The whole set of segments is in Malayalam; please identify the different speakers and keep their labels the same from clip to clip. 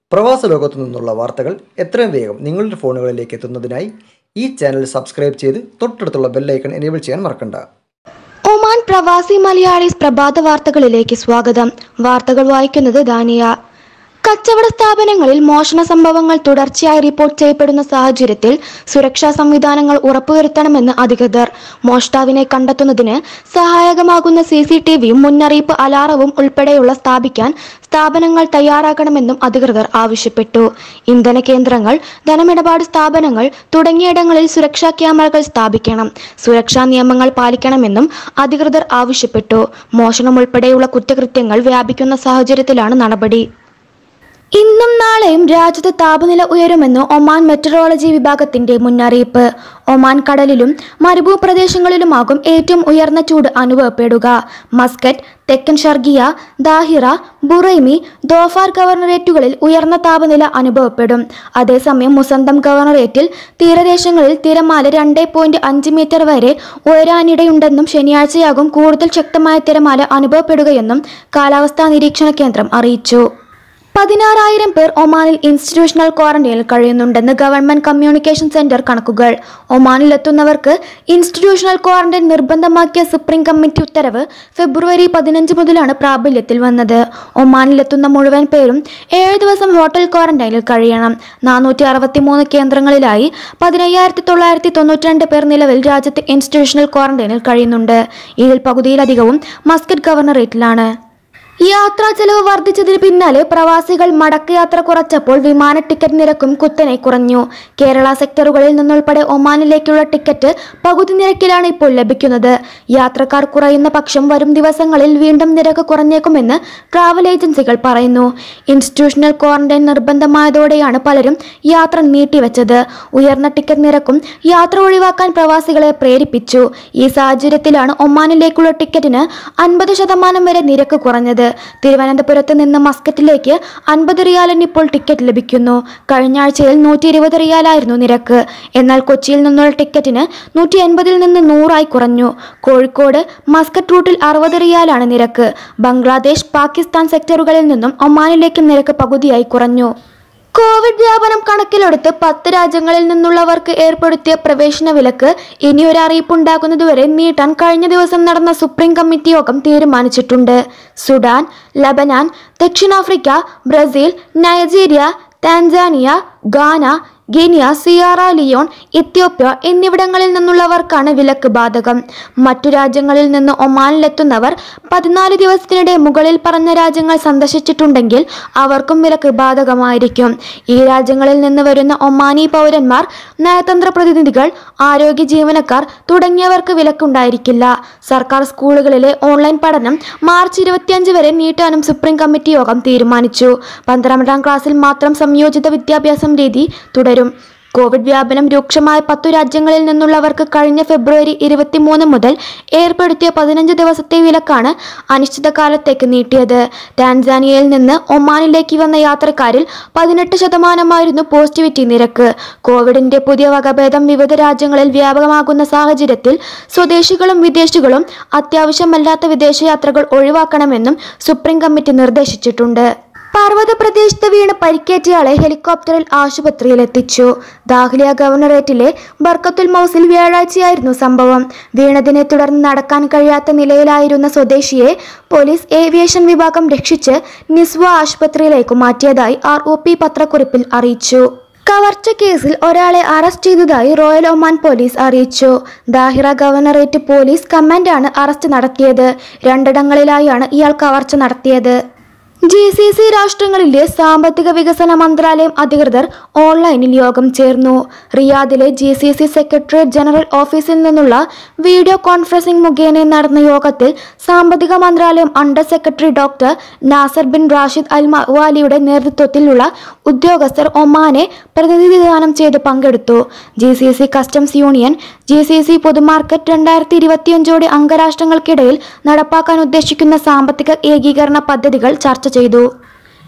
Speaker 1: പ്രവാസ ലോകത്തു നിന്നുള്ള വാർത്തകൾ എത്രയും വേഗം നിങ്ങളുടെ ഫോണുകളിലേക്ക് എത്തുന്നതിനായി ഈ ചാനൽ സബ്സ്ക്രൈബ് ചെയ്ത് തൊട്ടടുത്തുള്ള ബെല്ലൈക്കൺ എനേബിൾ ചെയ്യാൻ മറക്കണ്ട
Speaker 2: ഒമാൻ പ്രവാസി മലയാളീസ് പ്രഭാത വാർത്തകളിലേക്ക് സ്വാഗതം വാർത്തകൾ വായിക്കുന്നത് ദാനിയ കച്ചവട സ്ഥാപനങ്ങളിൽ മോഷണ സംഭവങ്ങൾ തുടർച്ചയായി റിപ്പോർട്ട് ചെയ്യപ്പെടുന്ന സാഹചര്യത്തിൽ സുരക്ഷാ സംവിധാനങ്ങൾ ഉറപ്പുവരുത്തണമെന്ന് അധികൃതർ മോഷ്ടാവിനെ കണ്ടെത്തുന്നതിന് സഹായകമാകുന്ന സി സി ടി വിയും മുന്നറിയിപ്പ് അലാറവും ഉൾപ്പെടെയുള്ള സ്ഥാപിക്കാൻ സ്ഥാപനങ്ങൾ തയ്യാറാക്കണമെന്നും അധികൃതർ ആവശ്യപ്പെട്ടു ഇന്ധന കേന്ദ്രങ്ങൾ ധനമിടപാട് സ്ഥാപനങ്ങൾ തുടങ്ങിയിടങ്ങളിൽ സുരക്ഷാ ക്യാമറകൾ സ്ഥാപിക്കണം സുരക്ഷാ നിയമങ്ങൾ പാലിക്കണമെന്നും അധികൃതർ ആവശ്യപ്പെട്ടു മോഷണം ഉൾപ്പെടെയുള്ള കുറ്റകൃത്യങ്ങൾ വ്യാപിക്കുന്ന സാഹചര്യത്തിലാണ് നടപടി ഇന്നും നാളെയും രാജ്യത്ത് താപനില ഉയരുമെന്ന് ഒമാൻ മെറ്ററോളജി വിഭാഗത്തിന്റെ മുന്നറിയിപ്പ് ഒമാൻ കടലിലും മരുഭൂ പ്രദേശങ്ങളിലുമാകും ഏറ്റവും ഉയർന്ന ചൂട് അനുഭവപ്പെടുക മസ്കറ്റ് തെക്കൻ ഷർഗിയ ദാഹിറ ബുറൈമി ദോഫാർ ഗവർണറേറ്റുകളിൽ ഉയർന്ന താപനില അനുഭവപ്പെടും അതേസമയം മുസന്തം ഗവർണറേറ്റിൽ തീരദേശങ്ങളിൽ തിരമാല രണ്ട് പോയിന്റ് അഞ്ച് മീറ്റർ വരെ ഉയരാനിടയുണ്ടെന്നും ശനിയാഴ്ചയാകും കൂടുതൽ ശക്തമായ തിരമാല അനുഭവപ്പെടുകയെന്നും കാലാവസ്ഥാ നിരീക്ഷണ കേന്ദ്രം അറിയിച്ചു പതിനാറായിരം പേർ ഒമാനിൽ ഇൻസ്റ്റിറ്റ്യൂഷണൽ ക്വാറന്റൈനിൽ കഴിയുന്നുണ്ടെന്ന് ഗവൺമെന്റ് കമ്മ്യൂണിക്കേഷൻ സെന്റർ കണക്കുകൾ ഒമാനിൽ എത്തുന്നവർക്ക് ഇൻസ്റ്റിറ്റ്യൂഷണൽ ക്വാറന്റൈൻ നിർബന്ധമാക്കിയ സുപ്രീം കമ്മിറ്റി ഉത്തരവ് ഫെബ്രുവരി പതിനഞ്ച് മുതലാണ് പ്രാബല്യത്തിൽ വന്നത് ഒമാനിൽ എത്തുന്ന മുഴുവൻ പേരും ഏഴ് ദിവസം ഹോട്ടൽ ക്വാറന്റൈനിൽ കഴിയണം നാനൂറ്റി അറുപത്തി മൂന്ന് കേന്ദ്രങ്ങളിലായി പതിനയ്യായിരത്തി തൊള്ളായിരത്തി തൊണ്ണൂറ്റിരണ്ട് പേർ നിലവിൽ രാജ്യത്ത് ഇൻസ്റ്റിറ്റ്യൂഷണൽ ക്വാറന്റൈനിൽ കഴിയുന്നുണ്ട് ഇതിൽ പകുതിയിലധികവും മസ്കറ്റ് ഗവർണറേറ്റിലാണ് യാത്രാ ചെലവ് വർദ്ധിച്ചതിന് പിന്നാലെ പ്രവാസികൾ മടക്കയാത്ര കുറച്ചപ്പോൾ വിമാന ടിക്കറ്റ് നിരക്കും കുത്തനെ കുറഞ്ഞു കേരള സെക്ടറുകളിൽ നിന്നുൾപ്പെടെ ഒമാനിലേക്കുള്ള ടിക്കറ്റ് പകുതി നിരക്കിലാണ് ഇപ്പോൾ ലഭിക്കുന്നത് യാത്രക്കാർ കുറയുന്ന പക്ഷം വരും ദിവസങ്ങളിൽ വീണ്ടും നിരക്ക് കുറഞ്ഞേക്കുമെന്ന് ട്രാവൽ ഏജൻസികൾ പറയുന്നു ഇൻസ്റ്റിറ്റ്യൂഷണൽ ക്വാറന്റൈൻ നിർബന്ധമായതോടെയാണ് പലരും യാത്ര നീട്ടിവെച്ചത് ഉയർന്ന ടിക്കറ്റ് നിരക്കും യാത്ര ഒഴിവാക്കാൻ പ്രവാസികളെ പ്രേരിപ്പിച്ചു ഈ സാഹചര്യത്തിലാണ് ഒമാനിലേക്കുള്ള ടിക്കറ്റിന് അൻപത് ശതമാനം വരെ നിരക്ക് കുറഞ്ഞത് തിരുവനന്തപുരത്ത് നിന്ന് മസ്കറ്റിലേക്ക് അൻപത് റിയാലിന് ഇപ്പോൾ ടിക്കറ്റ് ലഭിക്കുന്നു കഴിഞ്ഞ ആഴ്ചയിൽ നൂറ്റി ഇരുപത് റിയാലായിരുന്നു നിരക്ക് എന്നാൽ കൊച്ചിയിൽ നിന്നുള്ള ടിക്കറ്റിന് നൂറ്റി എൺപതിൽ നിന്ന് നൂറായി കുറഞ്ഞു കോഴിക്കോട് മസ്കറ്റ് റൂട്ടിൽ അറുപത് റിയാലാണ് നിരക്ക് ബംഗ്ലാദേശ് പാകിസ്ഥാൻ സെക്ടറുകളിൽ നിന്നും ഒമാനിലേക്ക് നിരക്ക് പകുതിയായി കുറഞ്ഞു കോവിഡ് വ്യാപനം കണക്കിലെടുത്ത് പത്ത് രാജ്യങ്ങളിൽ നിന്നുള്ളവർക്ക് ഏർപ്പെടുത്തിയ പ്രവേശന വിലക്ക് ഇനിയൊരു അറിയിപ്പുണ്ടാകുന്നതുവരെ നീട്ടാൻ കഴിഞ്ഞ ദിവസം നടന്ന സുപ്രീം കമ്മിറ്റി യോഗം തീരുമാനിച്ചിട്ടുണ്ട് സുഡാൻ ലബനാൻ ദക്ഷിണാഫ്രിക്ക Brazil Nigeria Tanzania Ghana Guinea Sierra Leone Ethiopia എന്നിവിടങ്ങളിൽ നിന്നുള്ളവർക്കാണ് വിലക്ക് ബാധകം മറ്റു രാജ്യങ്ങളിൽ നിന്ന് ഒമാനിലെത്തുന്നവർ പതിനാല് ദിവസത്തിനിടെ മുകളിൽ പറഞ്ഞ രാജ്യങ്ങൾ സന്ദർശിച്ചിട്ടുണ്ടെങ്കിൽ അവർക്കും വിലക്ക് ബാധകമായിരിക്കും ഈ രാജ്യങ്ങളിൽ നിന്ന് വരുന്ന ഒമാനി പൗരന്മാർ നയതന്ത്ര പ്രതിനിധികൾ ആരോഗ്യ ജീവനക്കാർ തുടങ്ങിയവർക്ക് വിലക്കുണ്ടായിരിക്കില്ല സർക്കാർ സ്കൂളുകളിലെ ഓൺലൈൻ പഠനം മാർച്ച് ഇരുപത്തിയഞ്ച് വരെ നീട്ടാനും സുപ്രീം കമ്മിറ്റി യോഗം തീരുമാനിച്ചു പന്ത്രണ്ടാം ക്ലാസ്സിൽ മാത്രം സംയോജിത വിദ്യാഭ്യാസം രീതി തുടരും കോവിഡ് വ്യാപനം രൂക്ഷമായ പത്തു രാജ്യങ്ങളിൽ നിന്നുള്ളവർക്ക് കഴിഞ്ഞ ഫെബ്രുവരി ഇരുപത്തിമൂന്ന് മുതൽ ഏർപ്പെടുത്തിയ പതിനഞ്ച് ദിവസത്തെ വിലക്കാണ് അനിശ്ചിതകാലത്തേക്ക് നീട്ടിയത് ടാൻസാനിയയിൽ നിന്ന് ഒമാനിലേക്ക് വന്ന യാത്രക്കാരിൽ പതിനെട്ട് ശതമാനമായിരുന്നു പോസിറ്റിവിറ്റി നിരക്ക് കോവിഡിന്റെ പുതിയ വകഭേദം വിവിധ രാജ്യങ്ങളിൽ വ്യാപകമാകുന്ന സാഹചര്യത്തിൽ സ്വദേശികളും വിദേശികളും അത്യാവശ്യമല്ലാത്ത വിദേശയാത്രകൾ ഒഴിവാക്കണമെന്നും സുപ്രീം കമ്മിറ്റി നിർദ്ദേശിച്ചിട്ടുണ്ട് പർവ്വത പ്രദേശത്ത് വീണ് പരിക്കേറ്റയാളെ ഹെലികോപ്റ്ററിൽ ആശുപത്രിയിൽ എത്തിച്ചു ദാഹ്ലിയ ഗവർണറേറ്റിലെ ബർക്കത്തുൽ മൗസിൽ വ്യാഴാഴ്ചയായിരുന്നു സംഭവം വീണതിനെ തുടർന്ന് നടക്കാൻ കഴിയാത്ത നിലയിലായിരുന്ന സ്വദേശിയെ പോലീസ് ഏവിയേഷൻ വിഭാഗം രക്ഷിച്ച് നിസ്വ ആശുപത്രിയിലേക്ക് മാറ്റിയതായി ആർ ഒ പി പത്രക്കുറിപ്പിൽ അറിയിച്ചു കവർച്ച കേസിൽ ഒരാളെ അറസ്റ്റ് ചെയ്തതായി റോയൽ ഒമാൻ പോലീസ് അറിയിച്ചു ദാഹിറ ഗവർണറേറ്റ് പോലീസ് കമാൻഡാണ് അറസ്റ്റ് നടത്തിയത് രണ്ടിടങ്ങളിലായാണ് ഇയാൾ കവർച്ച നടത്തിയത് ജി സി സി രാഷ്ട്രങ്ങളിലെ സാമ്പത്തിക വികസന മന്ത്രാലയം അധികൃതർ ഓൺലൈനിൽ യോഗം ചേർന്നു റിയാദിലെ G C C secretariat general ഓഫീസിൽ നിന്നുള്ള വീഡിയോ കോൺഫറൻസിംഗ് മുഖേന നടന്ന യോഗത്തിൽ സാമ്പത്തിക മന്ത്രാലയം under secretary doctor Nasser bin Rashid al മവാലിയുടെ നേതൃത്വത്തിലുള്ള ഉദ്യോഗസ്ഥർ ഒമാനെ പ്രതിനിധാനം ചെയ്ത് പങ്കെടുത്തു G C C customs union G C C പൊതുമാർക്കറ്റ് രണ്ടായിരത്തി ഇരുപത്തിയഞ്ചോടെ അംഗരാഷ്ട്രങ്ങൾക്കിടയിൽ നടപ്പാക്കാൻ ഉദ്ദേശിക്കുന്ന സാമ്പത്തിക ഏകീകരണ പദ്ധതികൾ ചർച്ച ചെയ്തു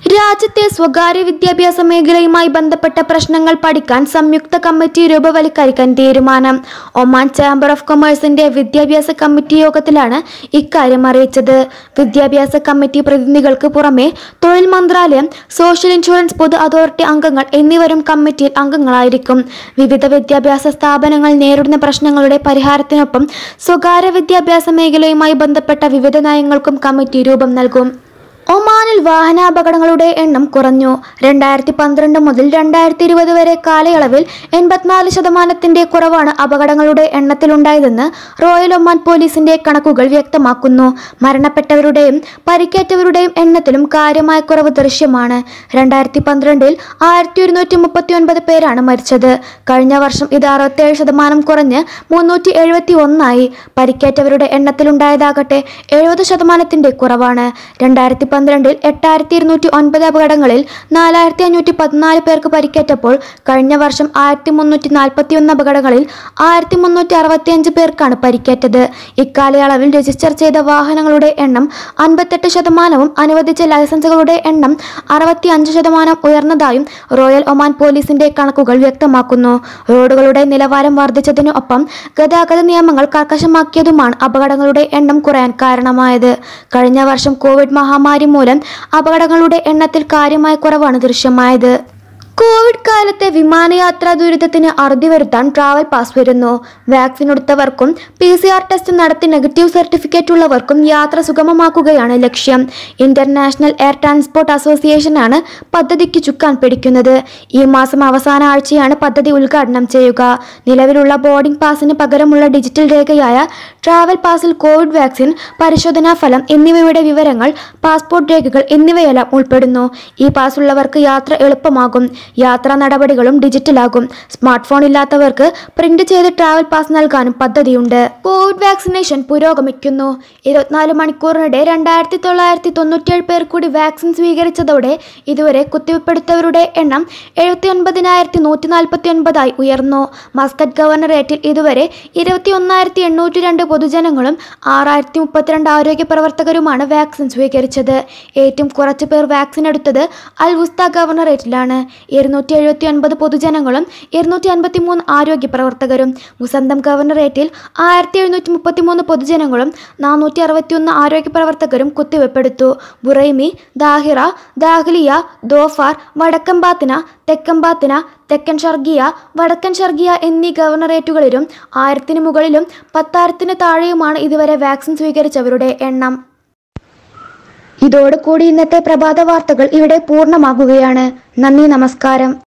Speaker 2: രാജ്യത്തെ സ്വകാര്യ വിദ്യാഭ്യാസ മേഖലയുമായി ബന്ധപ്പെട്ട പ്രശ്നങ്ങൾ പഠിക്കാൻ സംയുക്ത കമ്മിറ്റി രൂപവൽക്കരിക്കാൻ തീരുമാനം ഒമാൻ ചാംബർ ഓഫ് കൊമേഴ്സിന്റെ വിദ്യാഭ്യാസ കമ്മിറ്റി യോഗത്തിലാണ് ഇക്കാര്യം അറിയിച്ചത് വിദ്യാഭ്യാസ കമ്മിറ്റി പ്രതിനിധികൾക്ക് പുറമെ തൊഴിൽ മന്ത്രാലയം സോഷ്യൽ ഇൻഷുറൻസ് പൊതു അതോറിറ്റി അംഗങ്ങൾ എന്നിവരും കമ്മിറ്റിയിൽ അംഗങ്ങളായിരിക്കും വിവിധ വിദ്യാഭ്യാസ സ്ഥാപനങ്ങൾ നേരിടുന്ന പ്രശ്നങ്ങളുടെ പരിഹാരത്തിനൊപ്പം സ്വകാര്യ വിദ്യാഭ്യാസ മേഖലയുമായി ബന്ധപ്പെട്ട വിവിധ നയങ്ങൾക്കും കമ്മിറ്റി രൂപം നൽകും ഒമാനിൽ വാഹനാപകടങ്ങളുടെ എണ്ണം കുറഞ്ഞു രണ്ടായിരത്തി പന്ത്രണ്ട് മുതൽ രണ്ടായിരത്തി ഇരുപത് വരെ കാലയളവിൽ എൺപത്തിനാല് ശതമാനത്തിന്റെ കുറവാണ് അപകടങ്ങളുടെ എണ്ണത്തിലുണ്ടായതെന്ന് റോയൽ ഒമാൻ പോലീസിന്റെ കണക്കുകൾ വ്യക്തമാക്കുന്നു മരണപ്പെട്ടവരുടെയും പരിക്കേറ്റവരുടെയും എണ്ണത്തിലും കാര്യമായ കുറവ് ദൃശ്യമാണ് രണ്ടായിരത്തി പന്ത്രണ്ടിൽ ആയിരത്തി ഒരുന്നൂറ്റി മുപ്പത്തി ഒൻപത് പേരാണ് മരിച്ചത് കഴിഞ്ഞ വർഷം ഇത് അറുപത്തേഴ് ശതമാനം കുറഞ്ഞ് മുന്നൂറ്റി എഴുപത്തി ഒന്നായി പരിക്കേറ്റവരുടെ എണ്ണത്തിലുണ്ടായതാകട്ടെ എഴുപത് ശതമാനത്തിന്റെ കുറവാണ് രണ്ടായിരത്തി പന്ത്രണ്ടിൽ എട്ടായിരത്തി ഇരുന്നൂറ്റി ഒൻപത് അപകടങ്ങളിൽ നാലായിരത്തി അഞ്ഞൂറ്റി പതിനാല് പേർക്ക് പരിക്കേറ്റപ്പോൾ കഴിഞ്ഞ വർഷം ആയിരത്തി മുന്നൂറ്റി നാൽപ്പത്തി ഒന്ന് അപകടങ്ങളിൽ ആയിരത്തി മുന്നൂറ്റി അറുപത്തിയഞ്ച് പേർക്കാണ് പരിക്കേറ്റത് ഇക്കാലയളവിൽ രജിസ്റ്റർ ചെയ്ത വാഹനങ്ങളുടെ എണ്ണം അൻപത്തെട്ട് ശതമാനവും അനുവദിച്ച ലൈസൻസുകളുടെ എണ്ണം അറുപത്തി അഞ്ച് ശതമാനം ഉയർന്നതായും റോയൽ ഒമാൻ പോലീസിന്റെ കണക്കുകൾ വ്യക്തമാക്കുന്നു റോഡുകളുടെ നിലവാരം വർദ്ധിച്ചതിനു ഒപ്പം ഗതാഗത നിയമങ്ങൾ കർക്കശമാക്കിയതുമാണ് അപകടങ്ങളുടെ എണ്ണം കുറയാൻ കാരണമായത് കഴിഞ്ഞ വർഷം കോവിഡ് മഹാമാരി മൂലം അപകടങ്ങളുടെ എണ്ണത്തിൽ കാര്യമായ കുറവാണ് ദൃശ്യമായത് കോവിഡ് കാലത്തെ വിമാനയാത്രാ ദുരിതത്തിന് അറുതി വരുത്താൻ ട്രാവൽ പാസ് വരുന്നു വാക്സിൻ എടുത്തവർക്കും പി സി ആർ ടെസ്റ്റ് നടത്തി നെഗറ്റീവ് സർട്ടിഫിക്കറ്റ് ഉള്ളവർക്കും യാത്ര സുഗമമാക്കുകയാണ് ലക്ഷ്യം ഇന്റർനാഷണൽ എയർ ട്രാൻസ്പോർട്ട് അസോസിയേഷനാണ് പദ്ധതിക്ക് ചുക്കാൻ പിടിക്കുന്നത് ഈ മാസം അവസാന ആഴ്ചയാണ് പദ്ധതി ഉദ്ഘാടനം ചെയ്യുക നിലവിലുള്ള ബോർഡിംഗ് പാസിന് പകരമുള്ള ഡിജിറ്റൽ രേഖയായ ട്രാവൽ പാസിൽ കോവിഡ് വാക്സിൻ പരിശോധനാ ഫലം എന്നിവയുടെ വിവരങ്ങൾ പാസ്പോർട്ട് രേഖകൾ എന്നിവയെല്ലാം ഉൾപ്പെടുന്നു ഈ പാസ് ഉള്ളവർക്ക് യാത്ര എളുപ്പമാകും യാത്രാ നടപടികളും ഡിജിറ്റലാകും സ്മാർട്ട് ഫോൺ ഇല്ലാത്തവർക്ക് പ്രിന്റ് ചെയ്ത് ട്രാവൽ പാസ് നൽകാനും പദ്ധതിയുണ്ട് കോവിഡ് വാക്സിനേഷൻ പുരോഗമിക്കുന്നു ഇരുപത്തിനാല് മണിക്കൂറിനിടെ രണ്ടായിരത്തി തൊള്ളായിരത്തി തൊണ്ണൂറ്റിയേഴ് പേർ കൂടി വാക്സിൻ സ്വീകരിച്ചതോടെ ഇതുവരെ കുത്തിവെപ്പെടുത്തവരുടെ എണ്ണം എഴുപത്തി ഒൻപതിനായിരത്തി നൂറ്റി നാൽപ്പത്തി ഒൻപതായി ഉയർന്നു മസ്കറ്റ് ഗവർണറേറ്റിൽ ഇതുവരെ ഇരുപത്തി ഒന്നായിരത്തി എണ്ണൂറ്റി രണ്ട് പൊതുജനങ്ങളും ആറായിരത്തി മുപ്പത്തിരണ്ട് ആരോഗ്യ പ്രവർത്തകരുമാണ് വാക്സിൻ സ്വീകരിച്ചത് ഏറ്റവും കുറച്ച് പേർ വാക്സിൻ എടുത്തത് അൽ വുസ്ത ഗവർണറേറ്റിലാണ് ഇരുന്നൂറ്റി എഴുപത്തി ഒൻപത് പൊതുജനങ്ങളും ഇരുന്നൂറ്റി അൻപത്തി മൂന്ന് ആരോഗ്യ പ്രവർത്തകരും മുസന്തം ഗവർണറേറ്റിൽ ആയിരത്തി എഴുന്നൂറ്റി മുപ്പത്തി മൂന്ന് പൊതുജനങ്ങളും നാനൂറ്റി അറുപത്തി ഒന്ന് ആരോഗ്യ പ്രവർത്തകരും കുത്തിവെപ്പെടുത്തു ബുറൈമി ദാഹിറ ദാഹ്ലിയ ദോഫാർ വടക്കമ്പാത്തിന തെക്കമ്പാത്തിന തെക്കൻ ഷർഗിയ വടക്കൻ ഷർഗിയ എന്നീ ഗവർണറേറ്റുകളിലും ആയിരത്തിന് മുകളിലും പത്തായിരത്തിന് താഴെയുമാണ് ഇതുവരെ വാക്സിൻ സ്വീകരിച്ചവരുടെ എണ്ണം ഇതോടുകൂടി ഇന്നത്തെ പ്രഭാത വാർത്തകൾ ഇവിടെ പൂർണ്ണമാകുകയാണ് നന്ദി നമസ്കാരം